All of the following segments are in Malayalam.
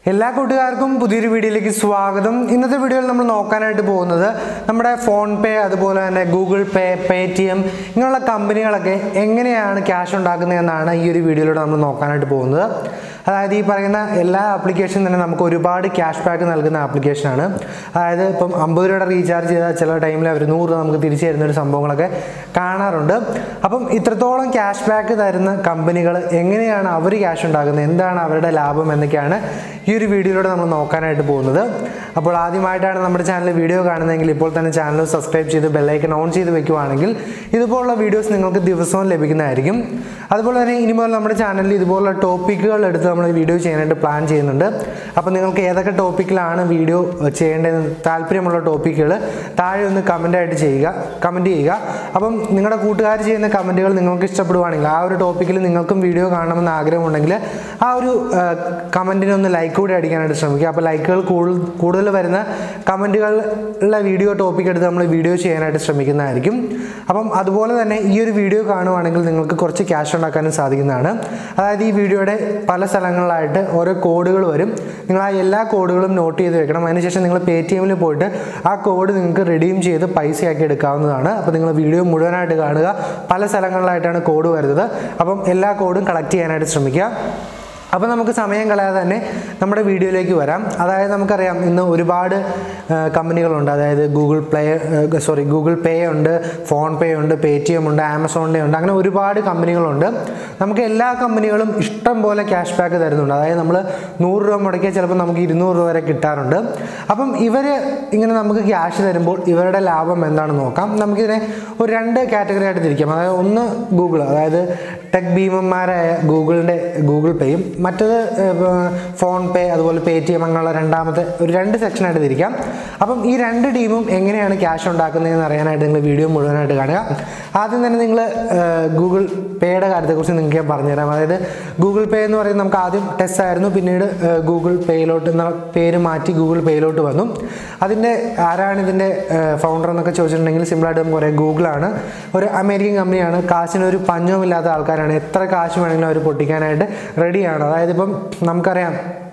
എല്ലാ കൂട്ടുകാർക്കും പുതിയൊരു വീഡിയോയിലേക്ക് സ്വാഗതം ഇന്നത്തെ വീഡിയോയിൽ നമ്മൾ നോക്കാനായിട്ട് പോകുന്നത് നമ്മുടെ ഫോൺ പേ അതുപോലെ തന്നെ Google Pay Paytm ഇങ്ങനെയുള്ള കമ്പനികളൊക്കെ എങ്ങനെയാണ് ക്യാഷ് ഉണ്ടാക്കുന്നതെന്നാണ് ഈ ഒരു വീഡിയോയിലൂടെ നമ്മൾ നോക്കാനായിട്ട് പോകുന്നത് അതായത് ഈ പറയുന്ന എല്ലാ ആപ്ലിക്കേഷനും തന്നെ നമുക്ക് ഒരുപാട് ക്യാഷ് ബാക്ക് നൽകുന്ന ആപ്ലിക്കേഷനാണ് അതായത് ഇപ്പം അമ്പത് രൂപയുടെ റീചാർജ് ചെയ്താൽ ചില ടൈമിൽ അവർ നൂറ് രൂപ നമുക്ക് തിരിച്ചു തരുന്ന ഒരു സംഭവങ്ങളൊക്കെ കാണാറുണ്ട് അപ്പം ഇത്രത്തോളം ക്യാഷ് ബാക്ക് തരുന്ന കമ്പനികൾ എങ്ങനെയാണ് അവർ ക്യാഷ് ഉണ്ടാക്കുന്നത് എന്താണ് അവരുടെ ലാഭം എന്നൊക്കെയാണ് ഈ ഒരു വീഡിയോയിലൂടെ നമ്മൾ നോക്കാനായിട്ട് പോകുന്നത് അപ്പോൾ ആദ്യമായിട്ടാണ് നമ്മുടെ ചാനൽ വീഡിയോ കാണുന്നതെങ്കിൽ ഇപ്പോൾ തന്നെ ചാനൽ സബ്സ്ക്രൈബ് ചെയ്ത് ബെല്ലൈക്കൺ ഓൺ ചെയ്ത് വെക്കുവാണെങ്കിൽ ഇതുപോലുള്ള വീഡിയോസ് നിങ്ങൾക്ക് ദിവസവും ലഭിക്കുന്നതായിരിക്കും അതുപോലെ തന്നെ ഇനി മുതൽ നമ്മുടെ ചാനലിൽ ഇതുപോലുള്ള ടോപ്പിക്കുകൾ എടുത്ത് നമ്മൾ വീഡിയോ ചെയ്യാനായിട്ട് പ്ലാൻ ചെയ്യുന്നുണ്ട് അപ്പോൾ നിങ്ങൾക്ക് ഏതൊക്കെ ടോപ്പിക്കിലാണ് വീഡിയോ ചെയ്യേണ്ടതെന്ന് താല്പര്യമുള്ള ടോപ്പിക്കുകൾ താഴെ ഒന്ന് കമൻ്റായിട്ട് ചെയ്യുക കമൻറ്റ് ചെയ്യുക അപ്പം നിങ്ങളുടെ കൂട്ടുകാർ ചെയ്യുന്ന കമൻറ്റുകൾ നിങ്ങൾക്ക് ഇഷ്ടപ്പെടുവാണെങ്കിൽ ആ ഒരു ടോപ്പിക്കിൽ നിങ്ങൾക്കും വീഡിയോ കാണണമെന്ന് ആഗ്രഹമുണ്ടെങ്കിൽ ആ ഒരു കമൻറ്റിന് ഒന്ന് ലൈക്ക് കൂടി അടിക്കാനായിട്ട് ശ്രമിക്കുക അപ്പോൾ ലൈക്കുകൾ കൂടുതൽ കൂടുതൽ വരുന്ന കമൻറ്റുകളുടെ വീഡിയോ ടോപ്പിക് എടുത്ത് നമ്മൾ വീഡിയോ ചെയ്യാനായിട്ട് ശ്രമിക്കുന്നതായിരിക്കും അപ്പം അതുപോലെ തന്നെ ഈ ഒരു വീഡിയോ കാണുവാണെങ്കിൽ നിങ്ങൾക്ക് കുറച്ച് ക്യാഷ് ഉണ്ടാക്കാനും സാധിക്കുന്നതാണ് അതായത് ഈ വീഡിയോയുടെ പല സ്ഥലങ്ങളിലായിട്ട് ഓരോ കോഡുകൾ വരും നിങ്ങൾ ആ എല്ലാ കോഡുകളും നോട്ട് ചെയ്ത് വെക്കണം അതിനുശേഷം നിങ്ങൾ പേ ടി എമ്മിൽ പോയിട്ട് ആ കോഡ് നിങ്ങൾക്ക് റിഡീം ചെയ്ത് പൈസയാക്കി എടുക്കാവുന്നതാണ് അപ്പോൾ നിങ്ങൾ വീഡിയോ മുഴുവനായിട്ട് കാണുക പല സ്ഥലങ്ങളിലായിട്ടാണ് കോഡ് വരുന്നത് അപ്പം എല്ലാ കോഡും കളക്ട് ചെയ്യാനായിട്ട് ശ്രമിക്കുക അപ്പോൾ നമുക്ക് സമയം കളയാതെ തന്നെ നമ്മുടെ വീഡിയോയിലേക്ക് വരാം അതായത് നമുക്കറിയാം ഇന്ന് ഒരുപാട് ആ, കമ്പനികളുണ്ട് അതായത് Google Play sorry Google Pay ഉണ്ട് ഫോൺ പേ ഉണ്ട് പേ ടി എം ഉണ്ട് ആമസോണിൻ്റെ ഉണ്ട് അങ്ങനെ ഒരുപാട് കമ്പനികളുണ്ട് നമുക്ക് എല്ലാ കമ്പനികളും ഇഷ്ടം പോലെ ക്യാഷ് ബാക്ക് തരുന്നുണ്ട് അതായത് നമ്മൾ നൂറ് രൂപ മുടക്കിയാൽ ചിലപ്പോൾ നമുക്ക് ഇരുന്നൂറ് രൂപ വരെ കിട്ടാറുണ്ട് അപ്പം ഇവർ ഇങ്ങനെ നമുക്ക് ക്യാഷ് തരുമ്പോൾ ഇവരുടെ ലാഭം എന്താണെന്ന് നോക്കാം നമുക്കിതിനെ ഒരു രണ്ട് കാറ്റഗറി ആയിട്ട് തിരിക്കാം അതായത് ഒന്ന് ഗൂഗിൾ അതായത് ടെക് ഭീമന്മാരായ ഗൂഗിളിൻ്റെ ഗൂഗിൾ പേയും മറ്റത് ഫോൺ പേ അതുപോലെ പേ ടി എം അങ്ങനെയുള്ള രണ്ടാമത്തെ ഒരു രണ്ട് സെക്ഷനായിട്ട് തിരിക്കാം അപ്പം ഈ രണ്ട് ടീമും എങ്ങനെയാണ് ക്യാഷ് ഉണ്ടാക്കുന്നതെന്ന് അറിയാനായിട്ട് നിങ്ങൾ വീഡിയോ മുഴുവനായിട്ട് കാണുക ആദ്യം തന്നെ നിങ്ങൾ ഗൂഗിൾ പേയുടെ കാര്യത്തെക്കുറിച്ച് നിങ്ങൾക്ക് ഞാൻ പറഞ്ഞുതരാം അതായത് ഗൂഗിൾ പേ എന്ന് പറയുന്നത് നമുക്ക് ആദ്യം ടെസ്റ്റ് ആയിരുന്നു പിന്നീട് ഗൂഗിൾ പേയിലോട്ട് എന്ന പേര് മാറ്റി ഗൂഗിൾ പേയിലോട്ട് വന്നു അതിൻ്റെ ആരാണ് ഇതിൻ്റെ ഫൗണ്ടർ എന്നൊക്കെ ചോദിച്ചിട്ടുണ്ടെങ്കിൽ സിമ്പിളായിട്ട് നമുക്ക് പറയാം ഗൂഗിളാണ് ഒരു അമേരിക്കൻ കമ്പനിയാണ് കാശിന് ഒരു പഞ്ഞവുമില്ലാത്ത ആൾക്കാരാണ് എത്ര കാശ് വേണമെങ്കിലും അവർ പൊട്ടിക്കാനായിട്ട് റെഡിയാണ് അതായത് ഇപ്പം നമുക്കറിയാം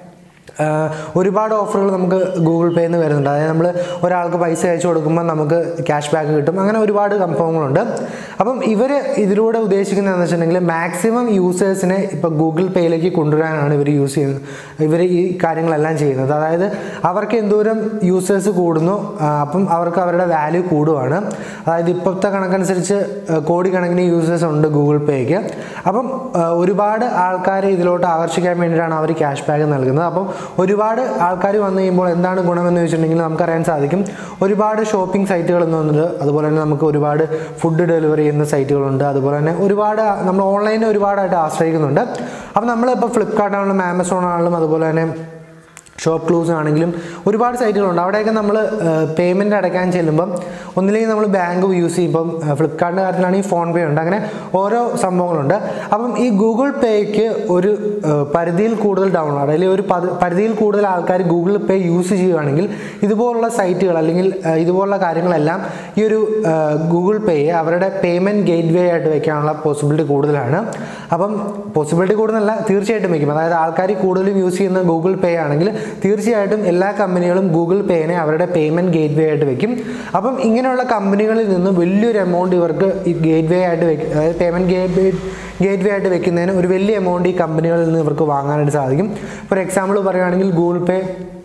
ആഹ് ഒരുപാട് ഓഫറുകൾ നമുക്ക് ഗൂഗിൾ പേയിൽ നിന്ന് വരുന്നുണ്ട് അതായത് നമ്മൾ ഒരാൾക്ക് പൈസ അയച്ചു കൊടുക്കുമ്പോൾ നമുക്ക് ക്യാഷ് ബാക്ക് കിട്ടും അങ്ങനെ ഒരുപാട് സംഭവങ്ങളുണ്ട് അപ്പം ഇവർ ഇതിലൂടെ ഉദ്ദേശിക്കുന്നതെന്ന് വെച്ചിട്ടുണ്ടെങ്കിൽ മാക്സിമം യൂസേഴ്സിനെ ഇപ്പോൾ ഗൂഗിൾ പേയിലേക്ക് കൊണ്ടുവരാനാണ് ഇവർ യൂസ് ചെയ്യുന്നത് ഇവർ ഈ കാര്യങ്ങളെല്ലാം ചെയ്യുന്നത് അതായത് അവർക്ക് എന്തോരം യൂസേഴ്സ് കൂടുന്നു ആഹ് അപ്പം അവർക്ക് അവരുടെ വാല്യൂ കൂടുവാണ് അതായത് ഇപ്പോഴത്തെ കണക്കനുസരിച്ച് ആഹ് കോടിക്കണക്കിന് യൂസേഴ്സ് ഉണ്ട് ഗൂഗിൾ പേക്ക് അപ്പം ആഹ് ഒരുപാട് ആൾക്കാരെ ഇതിലോട്ട് ആകർഷിക്കാൻ വേണ്ടിയിട്ടാണ് അവർ ക്യാഷ് ബാക്ക് നൽകുന്നത് അപ്പം ഒരുപാട് ആൾക്കാർ വന്നു കഴിയുമ്പോൾ എന്താണ് ഗുണമെന്ന് വെച്ചിട്ടുണ്ടെങ്കിൽ നമുക്കറിയാൻ സാധിക്കും ഒരുപാട് ഷോപ്പിംഗ് സൈറ്റുകൾ എന്ന് വന്നിട്ട് അതുപോലെ തന്നെ നമുക്ക് ഒരുപാട് ഫുഡ് ഡെലിവറി ചെയ്യുന്ന സൈറ്റുകളുണ്ട് അതുപോലെ തന്നെ ഒരുപാട് നമ്മൾ ഓൺലൈനിൽ ഒരുപാടായിട്ട് ആശ്രയിക്കുന്നുണ്ട് അപ്പം നമ്മളിപ്പോൾ ഫ്ലിപ്കാർട്ട് ആണെങ്കിലും ആമസോൺ ആണെങ്കിലും അതുപോലെ തന്നെ ഷോപ്പ് ക്ലൂസ് ആണെങ്കിലും ഒരുപാട് സൈറ്റുകളുണ്ട് അവിടെയൊക്കെ നമ്മൾ പേയ്മെൻറ്റ് അടയ്ക്കാൻ ചെല്ലുമ്പം ഒന്നില്ലെങ്കിൽ നമ്മൾ ബാങ്ക് യൂസ് ചെയ്യും ഇപ്പം ഫ്ലിപ്കാർട്ടിൻ്റെ കാര്യത്തിലാണെങ്കിൽ ഫോൺ പേ ഉണ്ട് അങ്ങനെ ഓരോ സംഭവങ്ങളുണ്ട് അപ്പം ഈ ഗൂഗിൾ പേയ്ക്ക് ഒരു ഏഹ്, പരിധിയിൽ കൂടുതൽ ഡൗൺലോഡ് അല്ലെങ്കിൽ ഒരു പതി- പരിധിയിൽ കൂടുതൽ ആൾക്കാർ ഗൂഗിൾ പേ യൂസ് ചെയ്യുകയാണെങ്കിൽ ഇതുപോലുള്ള സൈറ്റുകൾ അല്ലെങ്കിൽ ഏഹ്, ഇതുപോലുള്ള കാര്യങ്ങളെല്ലാം ഈ ഒരു ഗൂഗിൾ പേയെ അവരുടെ പേയ്മെൻറ്റ് ഗേറ്റ് വേ ആയിട്ട് വെക്കാനുള്ള പോസിബിലിറ്റി കൂടുതലാണ് അപ്പം പോസിബിലിറ്റി കൂടുതലല്ല തീർച്ചയായിട്ടും വെക്കും അതായത് ആൾക്കാർ കൂടുതലും യൂസ് ചെയ്യുന്ന ഗൂഗിൾ പേ ആണെങ്കിൽ തീർച്ചയായിട്ടും എല്ലാ കമ്പനികളും ഗൂഗിൾ പേനെ അവരുടെ പേയ്മെൻറ്റ് ഗേറ്റ് വേ ആയിട്ട് വെക്കും അപ്പം ഇങ്ങനെയുള്ള കമ്പനികളിൽ നിന്ന് വലിയൊരു എമൗണ്ട് ഇവർക്ക് ഈ ഗേറ്റ് വേ ആയിട്ട് വെക്കും അതായത് payment gateway gateway ആയിട്ട് വെക്കുന്നതിന് ഒരു വലിയ എമൗണ്ട് ഈ കമ്പനികളിൽ നിന്ന് ഇവർക്ക് വാങ്ങാനായിട്ട് സാധിക്കും ഫോർ എക്സാമ്പിൾ പറയുകയാണെങ്കിൽ ഗൂഗിൾ പേ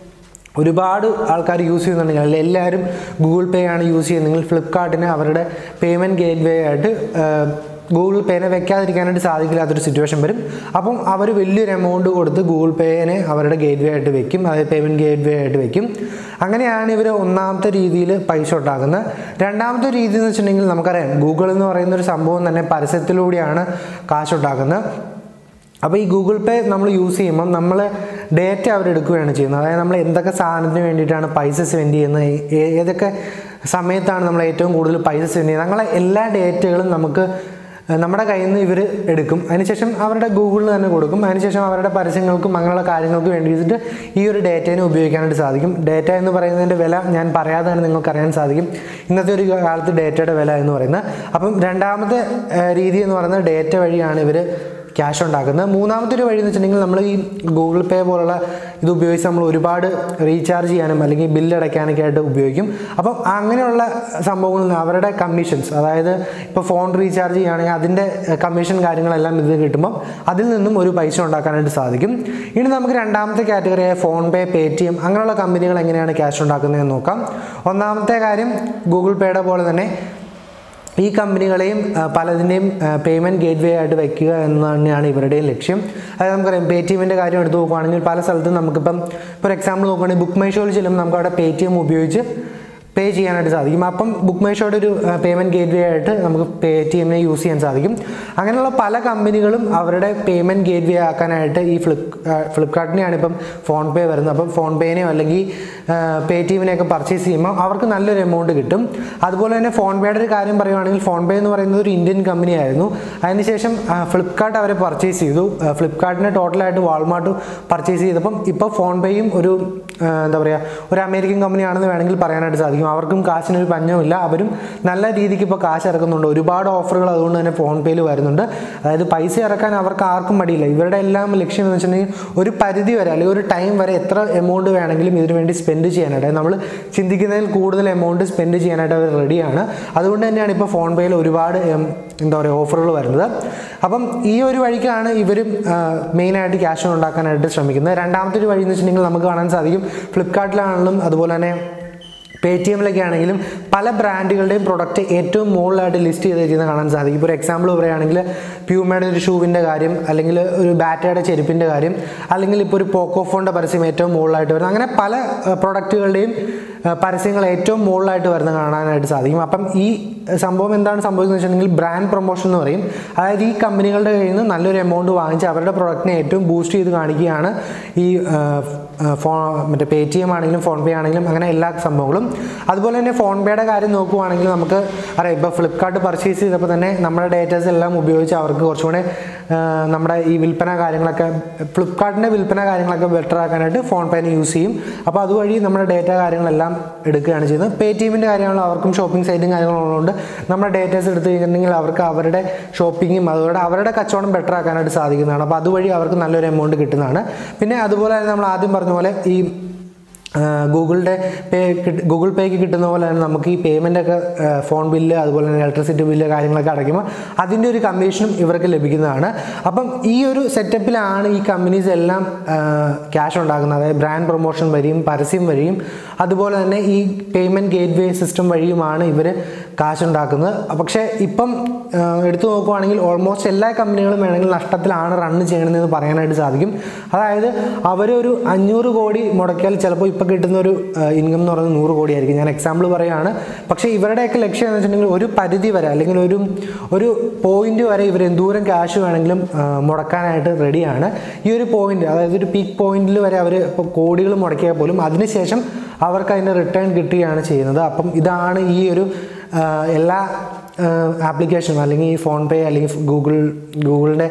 ഒരുപാട് ആൾക്കാർ യൂസ് ചെയ്യുന്നുണ്ടെങ്കിൽ അല്ലെങ്കിൽ എല്ലാവരും ഗൂഗിൾ പേ ആണ് യൂസ് ചെയ്യുന്നതെങ്കിൽ ഫ്ലിപ്കാർട്ടിന് അവരുടെ പേയ്മെൻറ്റ് ഗേറ്റ് വേ ആയിട്ട് ഗൂഗിൾ പേനെ വെക്കാതിരിക്കാനായിട്ട് സാധിക്കില്ലാത്തൊരു സിറ്റുവേഷൻ വരും അപ്പം അവർ വലിയൊരു എമൗണ്ട് കൊടുത്ത് ഗൂഗിൾ പേനെ അവരുടെ ഗേറ്റ് വേ ആയിട്ട് വെക്കും അതായത് പേയ്മെൻറ്റ് ഗേറ്റ് വേ ആയിട്ട് വെക്കും അങ്ങനെയാണ് ഇവർ ഒന്നാമത്തെ രീതിയിൽ പൈസ ഉണ്ടാക്കുന്നത് രണ്ടാമത്തെ രീതി എന്ന് വെച്ചിട്ടുണ്ടെങ്കിൽ നമുക്കറിയാം ഗൂഗിൾ എന്ന് പറയുന്ന ഒരു സംഭവം തന്നെ പരസ്യത്തിലൂടെയാണ് കാശുണ്ടാക്കുന്നത് അപ്പോൾ ഈ ഗൂഗിൾ പേ നമ്മൾ യൂസ് ചെയ്യുമ്പം നമ്മൾ ഡേറ്റ അവരെടുക്കുകയാണ് ചെയ്യുന്നത് അതായത് നമ്മൾ എന്തൊക്കെ സാധനത്തിന് വേണ്ടിയിട്ടാണ് പൈസ സ്പെൻഡ് ചെയ്യുന്നത് ഏ- ഏതൊക്കെ സമയത്താണ് നമ്മൾ ഏറ്റവും കൂടുതൽ പൈസ സ്പെൻഡ് ചെയ്യുന്നത് അങ്ങനെ എല്ലാ ഡേറ്റകളും നമുക്ക് നമ്മുടെ കയ്യിൽ നിന്ന് ഇവർ എടുക്കും അതിനുശേഷം അവരുടെ ഗൂഗിളിൽ തന്നെ കൊടുക്കും അതിനുശേഷം അവരുടെ പരസ്യങ്ങൾക്കും അങ്ങനെയുള്ള കാര്യങ്ങൾക്ക് വേണ്ടിയിട്ട് ഈ ഒരു ഡേറ്റേനെ ഉപയോഗിക്കാനായിട്ട് സാധിക്കും ഡേറ്റ എന്ന് പറയുന്നതിൻ്റെ വില ഞാൻ പറയാതെ തന്നെ നിങ്ങൾക്ക് അറിയാൻ സാധിക്കും ഇന്നത്തെ ഒരു കാലത്ത് ഡേറ്റയുടെ വില എന്ന് പറയുന്നത് അപ്പം രണ്ടാമത്തെ ഏഹ്, രീതി എന്ന് പറയുന്നത് ഡേറ്റ വഴിയാണ് ഇവർ ക്യാഷ് ഉണ്ടാക്കുന്നത് മൂന്നാമത്തെ ഒരു വഴി എന്ന് വെച്ചിട്ടുണ്ടെങ്കിൽ നമ്മൾ ഈ ഗൂഗിൾ പേ പോലുള്ള ഇത് ഉപയോഗിച്ച് നമ്മൾ ഒരുപാട് റീചാർജ് ചെയ്യാനും അല്ലെങ്കിൽ ബില്ല് അടയ്ക്കാനൊക്കെ ആയിട്ട് ഉപയോഗിക്കും അപ്പം അങ്ങനെയുള്ള സംഭവങ്ങളിൽ നിന്ന് അവരുടെ കമ്മീഷൻസ് അതായത് ഇപ്പോൾ ഫോൺ റീചാർജ് ചെയ്യുകയാണെങ്കിൽ അതിൻ്റെ കമ്മീഷൻ കാര്യങ്ങളെല്ലാം ഇത് കിട്ടുമ്പോൾ അതിൽ നിന്നും ഒരു പൈസ ഉണ്ടാക്കാനായിട്ട് സാധിക്കും ഇനി നമുക്ക് രണ്ടാമത്തെ കാറ്റഗറിയായ PhonePe Paytm അങ്ങനെയുള്ള കമ്പനികൾ എങ്ങനെയാണ് ക്യാഷ് ഉണ്ടാക്കുന്നതെന്ന് നോക്കാം ഒന്നാമത്തെ കാര്യം ഗൂഗിൾ പേയുടെ പോലെ തന്നെ ഈ കമ്പനികളെയും ആ, പലതിൻ്റെയും പേയ്മെൻറ്റ് ഗേറ്റ് വേ ആയിട്ട് വയ്ക്കുക എന്ന് തന്നെയാണ് ഇവരുടെയും ലക്ഷ്യം അതായത് നമുക്കറിയാം പേ ടി എമ്മിൻ്റെ കാര്യം എടുത്ത് നോക്കുകയാണെങ്കിൽ പല സ്ഥലത്തും നമുക്കിപ്പം ഫോർ എക്സാമ്പിൾ നോക്കുകയാണെങ്കിൽ ബുക്ക് മൈ ഷോയിൽ ചെല്ലുമ്പോൾ നമുക്ക് അവിടെ പേ ടി എം ഉപയോഗിച്ച് പേ ചെയ്യാനായിട്ട് സാധിക്കും അപ്പം ബുക്ക് മൈ ഷോയുടെ ഒരു പേയ്മെൻറ്റ് ഗേറ്റ് വേ ആയിട്ട് നമുക്ക് പേ ടി എമ്മിനെ യൂസ് ചെയ്യാൻ സാധിക്കും അങ്ങനെയുള്ള പല കമ്പനികളും അവരുടെ പേയ്മെൻറ്റ് ഗേറ്റ് വേ ആക്കാനായിട്ട് ഈ ഫ്ലിപ്പ് ഫ്ലിപ്കാർട്ടിനെയാണ് ഇപ്പം ഫോൺ പേ വരുന്നത് അപ്പം ഫോൺ പേനെയോ അല്ലെങ്കിൽ പേ ടി എമ്മിനെയൊക്കെ പർച്ചേസ് ചെയ്യുമ്പോൾ അവർക്ക് നല്ലൊരു എമൗണ്ട് കിട്ടും അതുപോലെ തന്നെ ഫോൺ പേയുടെ ഒരു കാര്യം പറയുവാണെങ്കിൽ ഫോൺ പേ എന്ന് പറയുന്നത് ഒരു ഇന്ത്യൻ കമ്പനി ആയിരുന്നു അതിനുശേഷം ഫ്ലിപ്കാർട്ട് അവരെ പർച്ചേസ് ചെയ്തു ഫ്ലിപ്കാർട്ടിനെ ടോട്ടലായിട്ട് വാൾമാർട്ട് പർച്ചേസ് ചെയ്തപ്പം ഇപ്പോൾ ഫോൺ പേയും ഒരു ആ, എന്താ പറയുക ഒരു അമേരിക്കൻ കമ്പനിയാണെന്ന് വേണമെങ്കിൽ പറയാനായിട്ട് സാധിക്കും അവർക്കും കാശിനൊരു പഞ്ഞമില്ല അവരും നല്ല രീതിക്ക് ഇപ്പോൾ കാശ് ഇറക്കുന്നുണ്ട് ഒരുപാട് ഓഫറുകൾ അതുകൊണ്ട് തന്നെ ഫോൺ പേയിൽ വരുന്നുണ്ട് അതായത് പൈസ ഇറക്കാൻ അവർക്ക് ആർക്കും മടിയില്ല ഇവരുടെ എല്ലാം ലക്ഷ്യം എന്ന് വെച്ചിട്ടുണ്ടെങ്കിൽ ഒരു പരിധി വരെ അല്ലെങ്കിൽ ഒരു ടൈം വരെ എത്ര എമൗണ്ട് വേണമെങ്കിലും ഇതിനു വേണ്ടി സ്പെൻഡ് ചെയ്യാനായിട്ട് നമ്മൾ ചിന്തിക്കുന്നതിൽ കൂടുതൽ എമൗണ്ട് സ്പെൻഡ് ചെയ്യാനായിട്ട് അവർ റെഡിയാണ് അതുകൊണ്ട് തന്നെയാണ് ഇപ്പോൾ ഫോൺ പേയിൽ ഒരുപാട് ഉം, എന്താ പറയുക ഓഫറുകൾ വരുന്നത് അപ്പം ഈ ഒരു വഴിക്കാണ് ഇവരും മെയിനായിട്ട് ക്യാഷ് ഉണ്ടാക്കാനായിട്ട് ശ്രമിക്കുന്നത് രണ്ടാമത്തെ ഒരു വഴി എന്ന് വെച്ചിട്ടുണ്ടെങ്കിൽ നമുക്ക് കാണാൻ സാധിക്കും ഫ്ലിപ്കാർട്ടിലാണെങ്കിലും അതുപോലെ തന്നെ പേ ടി എമ്മിലൊക്കെ ആണെങ്കിലും പല ബ്രാൻഡുകളുടെയും പ്രൊഡക്റ്റ് ഏറ്റവും മുകളിലായിട്ട് ലിസ്റ്റ് ചെയ്തിരിക്കുന്നത് കാണാൻ സാധിക്കും ഇപ്പോൾ ഒരു എക്സാമ്പിൾ പറയുകയാണെങ്കിൽ പ്യൂമയുടെ ഒരു ഷൂവിൻ്റെ കാര്യം അല്ലെങ്കിൽ ഒരു ബാറ്റയുടെ ചെരുപ്പിൻ്റെ കാര്യം അല്ലെങ്കിൽ ഇപ്പോൾ ഒരു പോക്കോ ഫോണിൻ്റെ പരസ്യം ഏറ്റവും മുകളിലായിട്ട് വരുന്നത് അങ്ങനെ പല പ്രൊഡക്റ്റുകളുടെയും പരസ്യങ്ങൾ ഏറ്റവും മുകളിലായിട്ട് വരുന്നത് കാണാനായിട്ട് സാധിക്കും അപ്പം ഈ സംഭവം എന്താണ് സംഭവിക്കുന്നത് വെച്ചിട്ടുണ്ടെങ്കിൽ ബ്രാൻഡ് പ്രൊമോഷൻ എന്ന് പറയും അതായത് ഈ കമ്പനികളുടെ കയ്യിൽ നിന്ന് നല്ലൊരു എമൗണ്ട് വാങ്ങിച്ച് അവരുടെ പ്രൊഡക്റ്റിനെ ഏറ്റവും ബൂസ്റ്റ് ചെയ്ത് കാണിക്കുകയാണ് ഈ ഫോൺ മറ്റേ പേ ടി എം ആണെങ്കിലും ഫോൺ പേ ആണെങ്കിലും അങ്ങനെ എല്ലാ സംഭവങ്ങളും അതുപോലെ തന്നെ ഫോൺ പേയുടെ കാര്യം നോക്കുവാണെങ്കിൽ നമുക്ക് അറിയാം ഇപ്പോൾ ഫ്ലിപ്കാർട്ട് പർച്ചേസ് ചെയ്തപ്പോൾ തന്നെ നമ്മുടെ ഡേറ്റാസ് എല്ലാം ഉപയോഗിച്ച് അവർക്ക് കുറച്ചുകൂടെ ആ, നമ്മുടെ ഈ വിൽപ്പന കാര്യങ്ങളൊക്കെ ഫ്ലിപ്കാർട്ടിൻ്റെ വിൽപ്പന കാര്യങ്ങളൊക്കെ ബെറ്റർ ആക്കാനായിട്ട് ഫോൺ പേനെ യൂസ് ചെയ്യും അപ്പോൾ അതുവഴി നമ്മുടെ ഡേറ്റ കാര്യങ്ങളെല്ലാം എടുക്കുകയാണ് ചെയ്യുന്നത് പേ ടി എമ്മിൻ്റെ കാര്യങ്ങൾ അവർക്കും ഷോപ്പിംഗ് സൈറ്റും കാര്യങ്ങളുള്ളതുകൊണ്ട് നമ്മുടെ ഡേറ്റാസ് എടുത്തു കഴിഞ്ഞിട്ടുണ്ടെങ്കിൽ അവർക്ക് അവരുടെ ഷോപ്പിങ്ങും അതുപോലെ അവരുടെ കച്ചവടം ബെറ്റർ ആക്കാനായിട്ട് സാധിക്കുന്നതാണ് അപ്പോൾ അതുവഴി അവർക്ക് നല്ലൊരു എമൗണ്ട് കിട്ടുന്നതാണ് പിന്നെ അതുപോലെ തന്നെ നമ്മൾ ആദ്യം പറഞ്ഞ പോലെ ഈ ഗൂഗിളിൻ്റെ പേ ഗൂഗിൾ പേക്ക് കിട്ടുന്ന പോലെ തന്നെ നമുക്ക് ഈ പേയ്മെൻ്റ് ഒക്കെ ഫോൺ ബില്ല് അതുപോലെ തന്നെ ഇലക്ട്രിസിറ്റി ബില്ല് കാര്യങ്ങളൊക്കെ അടയ്ക്കുമ്പോൾ അതിൻ്റെ ഒരു കമ്മീഷനും ഇവർക്ക് ലഭിക്കുന്നതാണ് അപ്പം ഈ ഒരു സെറ്റപ്പിലാണ് ഈ കമ്പനീസ് എല്ലാം ക്യാഷ് ഉണ്ടാക്കുന്നത് അതായത് ബ്രാൻഡ് പ്രൊമോഷൻ വഴിയും പരസ്യം വഴിയും അതുപോലെ തന്നെ ഈ പേയ്മെൻറ്റ് ഗേറ്റ് വേ സിസ്റ്റം വഴിയുമാണ് ഇവർ കാശുണ്ടാക്കുന്നത് പക്ഷേ ഇപ്പം ആ, എടുത്തു നോക്കുവാണെങ്കിൽ ഓൾമോസ്റ്റ് എല്ലാ കമ്പനികളും വേണമെങ്കിൽ നഷ്ടത്തിലാണ് റൺ ചെയ്യണമെന്ന് പറയാനായിട്ട് സാധിക്കും അതായത് അവരൊരു അഞ്ഞൂറ് കോടി മുടക്കിയാൽ ചിലപ്പോൾ ഇപ്പോൾ കിട്ടുന്ന ഒരു ഇൻകം എന്ന് പറയുന്നത് നൂറ് കോടിയായിരിക്കും ഞാൻ എക്സാമ്പിൾ പറയുകയാണ് പക്ഷേ ഇവരുടെയൊക്കെ ലക്ഷ്യം എന്ന് വെച്ചിട്ടുണ്ടെങ്കിൽ ഒരു പരിധി വരെ അല്ലെങ്കിൽ ഒരു ഒരു പോയിന്റ് വരെ ഇവർ എന്തോരം ക്യാഷ് വേണമെങ്കിലും ആ, മുടക്കാനായിട്ട് റെഡിയാണ് ഈ ഒരു പോയിന്റ് അതായത് ഒരു പീക്ക് പോയിന്റിൽ വരെ അവർ ഇപ്പോൾ കോടികൾ മുടക്കിയാൽ പോലും അതിനുശേഷം അവർക്ക് അതിൻ്റെ റിട്ടേൺ കിട്ടുകയാണ് ചെയ്യുന്നത് അപ്പം ഇതാണ് ഈ ഒരു ആ, എല്ലാ ആപ്ലിക്കേഷനും അല്ലെങ്കിൽ ഈ ഫോൺ പേ അല്ലെങ്കിൽ ഗൂഗിൾ ഗൂഗിളിൻ്റെ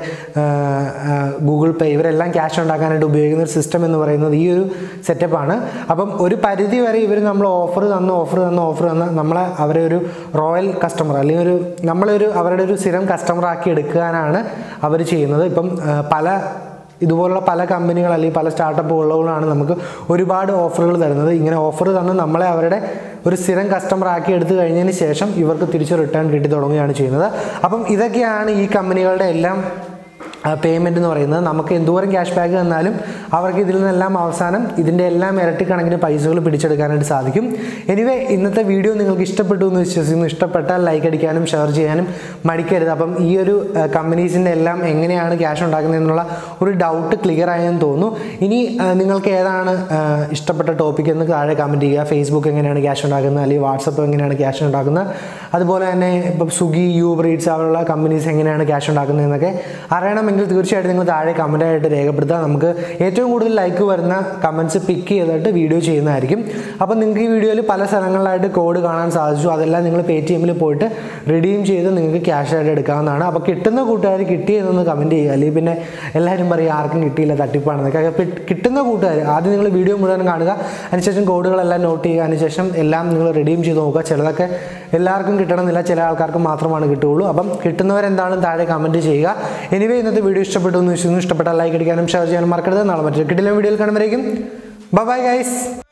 ഗൂഗിൾ പേ ഇവരെല്ലാം ക്യാഷ് ഉണ്ടാക്കാനായിട്ട് ഉപയോഗിക്കുന്ന ഒരു സിസ്റ്റം എന്ന് പറയുന്നത് ഈ ഒരു സെറ്റപ്പാണ് അപ്പം ഒരു പരിധി വരെ ഇവർ നമ്മൾ ഓഫർ തന്ന് ഓഫർ തന്ന് ഓഫർ തന്ന് നമ്മളെ അവരെ ഒരു റോയൽ കസ്റ്റമർ അല്ലെങ്കിൽ ഒരു നമ്മളൊരു അവരുടെ ഒരു സ്ഥിരം കസ്റ്റമർ ആക്കി എടുക്കാനാണ് അവർ ചെയ്യുന്നത് ഇപ്പം ആ, പല ഇതുപോലുള്ള പല കമ്പനികൾ അല്ലെങ്കിൽ പല സ്റ്റാർട്ടപ്പുകളാണ് നമുക്ക് ഒരുപാട് ഓഫറുകൾ തരുന്നത് ഇങ്ങനെ ഓഫർ തന്ന് നമ്മളെ അവരുടെ ഒരു സ്ഥിരം കസ്റ്റമർ ആക്കി എടുത്തു കഴിഞ്ഞതിന് ശേഷം ഇവർക്ക് തിരിച്ച് റിട്ടേൺ കിട്ടി തുടങ്ങുകയാണ് ചെയ്യുന്നത് അപ്പം ഇതൊക്കെയാണ് ഈ കമ്പനികളുടെ എല്ലാം പേയ്മെൻറ്റ് എന്ന് പറയുന്നത് നമുക്ക് എന്തോരം ക്യാഷ് ബാക്ക് തന്നാലും അവർക്ക് ഇതിൽ നിന്നെല്ലാം അവസാനം ഇതിൻ്റെ എല്ലാം ഇരട്ടി കണക്കിന് പൈസകൾ പിടിച്ചെടുക്കാനായിട്ട് സാധിക്കും എനിവേ ഇന്നത്തെ വീഡിയോ നിങ്ങൾക്ക് ഇഷ്ടപ്പെട്ടു എന്ന് വിശ്വസിക്കുന്നു ഇഷ്ടപ്പെട്ടാൽ ലൈക്ക് അടിക്കാനും ഷെയർ ചെയ്യാനും മടിക്കരുത് അപ്പം ഈ ഒരു കമ്പനീസിൻ്റെ എല്ലാം എങ്ങനെയാണ് ക്യാഷ് ഉണ്ടാക്കുന്നത് എന്നുള്ള ഒരു ഡൗട്ട് ക്ലിയർ ആയെന്ന് തോന്നുന്നു ഇനി ആ, നിങ്ങൾക്ക് ഏതാണ് ആ, ഇഷ്ടപ്പെട്ട ടോപ്പിക് എന്ന് താഴെ കമൻറ്റ് ചെയ്യുക ഫേസ്ബുക്ക് എങ്ങനെയാണ് ക്യാഷ് ഉണ്ടാക്കുന്നത് അല്ലെങ്കിൽ വാട്സപ്പ് എങ്ങനെയാണ് ക്യാഷ് ഉണ്ടാക്കുന്നത് അതുപോലെ തന്നെ ഇപ്പം സ്വിഗ്ഗി യൂബർ ഈറ്റ്സ് അവരുള്ള കമ്പനീസ് എങ്ങനെയാണ് ക്യാഷ് ഉണ്ടാക്കുന്നത് എന്നൊക്കെ അറിയണമെങ്കിൽ തീർച്ചയായിട്ടും നിങ്ങൾ താഴെ കമൻറ്റായിട്ട് രേഖപ്പെടുത്തുക നമുക്ക് ഏറ്റവും കൂടുതൽ ലൈക്ക് വരുന്ന കമൻറ്റ്സ് പിക്ക് ചെയ്തിട്ട് വീഡിയോ ചെയ്യുന്നതായിരിക്കും അപ്പം നിങ്ങൾക്ക് ഈ വീഡിയോയിൽ പല സ്ഥലങ്ങളിലായിട്ട് കോഡ് കാണാൻ സാധിച്ചു അതെല്ലാം നിങ്ങൾ പേ ടി എമ്മിൽ പോയിട്ട് റിഡീം ചെയ്ത് നിങ്ങൾക്ക് ക്യാഷ് ആയിട്ട് എടുക്കാവുന്നതാണ് അപ്പോൾ കിട്ടുന്ന കൂട്ടുകാർ കിട്ടിയതെന്ന് കമൻറ്റ് ചെയ്യുക അല്ലെങ്കിൽ പിന്നെ എല്ലാവരും പറയും ആർക്കും കിട്ടിയില്ല തട്ടിപ്പാണെന്നൊക്കെ അപ്പോൾ കിട്ടുന്ന കൂട്ടുകാർ ആദ്യം നിങ്ങൾ വീഡിയോ മുഴുവൻ കാണുക അതിനുശേഷം കോഡുകളെല്ലാം നോട്ട് ചെയ്യുക അതിനുശേഷം എല്ലാം നിങ്ങൾ റിഡീം ചെയ്ത് നോക്കുക ചിലതൊക്കെ എല്ലാവർക്കും കിട്ടണമെന്നില്ല ചില ആൾക്കാർക്ക് മാത്രമാണ് കിട്ടുകയുള്ളൂ അപ്പം കിട്ടുന്നവരെന്താണെന്ന് താഴെ കമൻറ്റ് ചെയ്യുക എനിവേ ഇന്നത്തെ വീഡിയോ ഇഷ്ടപ്പെട്ടു എന്ന് വിശ്വസിക്കുന്നു ഇഷ്ടപ്പെട്ടാൽ ലൈക്ക് അടിക്കാനും ഷെയർ ചെയ്യാനും മറക്കരുത് നാളെ മറ്റൊരു കിട്ടില്ല വീഡിയോയിൽ കാണുമ്പോഴേക്കും ബൈ ഗൈസ്